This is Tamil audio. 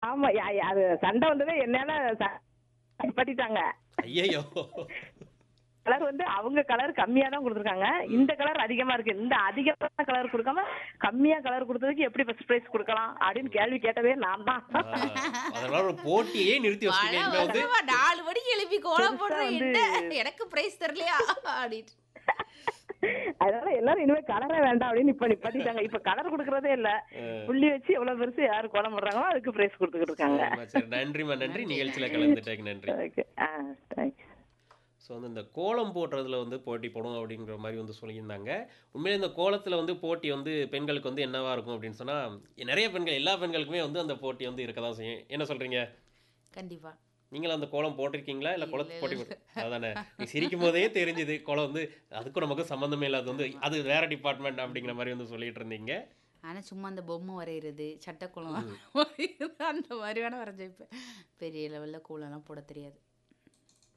ஆமா யா- யா- அது சண்டை வந்ததே என்னால ச- நிப்பாட்டிட்டாங்க ஐயையோ கலர் வந்து அவங்க கலர் கம்மியா தான் கொடுத்துருக்காங்க இந்த கலர் அதிகமா இருக்கு இந்த அதிகமான கலர் கொடுக்காம கம்மியா கலர் கொடுத்ததுக்கு எப்படி ஃபர்ஸ்ட் பிரைஸ் கொடுக்கலாம் அப்படின்னு கேள்வி கேட்டதே நான் தான் ஆ, அதனால ஒரு போட்டியே நிறுத்தி மழை வச்சிருக்கீங்க இனிமே வந்து வருதுமா, நாலு மணிக்கு எழுப்பி கோலம் பெருசா போடுற வந்து- என்ன எனக்கு பிரைஸ் தரலையா அப்படின்ட்டு அதனால எல்லாரும் இனிமே கலரே வேண்டாம் அப்படின்னு இப்ப நிப்பாட்டிட்டாங்க இப்ப கலர் கொடுக்கறதே இல்ல புள்ளி வச்சு எவ்வளவு பெருசு யாரு கோலம் போடுறாங்களோ அதுக்கு பிரைஸ் கொடுத்துக்கிட்டு இருக்காங்க ஆமா, சரி நன்றிம்மா நன்றி நிகழ்ச்சியில கலந்துட்டேங்க நன்றி ஓகே ஆ தேங்க்ஸ் ஸோ வந்து இந்த கோலம் போடுறதுல வந்து போட்டி போடும் அப்படிங்கிற மாதிரி வந்து சொல்லியிருந்தாங்க உண்மையிலே இந்த கோலத்தில் வந்து போட்டி வந்து பெண்களுக்கு வந்து என்னவா இருக்கும் அப்படின்னு சொன்னால் நிறைய பெண்கள் எல்லா பெண்களுக்குமே வந்து அந்த போட்டி வந்து இருக்க தான் செய்யும் என்ன சொல்கிறீங்க கண்டிப்பா நீங்களும் அந்த கோலம் போட்டிருக்கீங்களா இல்லை இல்ல, குளத்து இல்ல. போட்டி போட்டு அதானே நீ சிரிக்கும் போதே தெரிஞ்சுது கோலம் வந்து அதுக்கும் நமக்கும் சம்மந்தமே இல்லாத வந்து அது வேற டிபார்ட்மெண்ட் அப்படிங்கிற மாதிரி வந்து சொல்லிட்டு இருந்தீங்க ஆனா சும்மா அந்த பொம்மை வரைகிறது சட்டக்குளம் வரைகிறது அந்த மாதிரி வேணா வரைஞ்சிப்பேன் பெரிய லெவல்ல கோலம்லாம் போட தெரியாது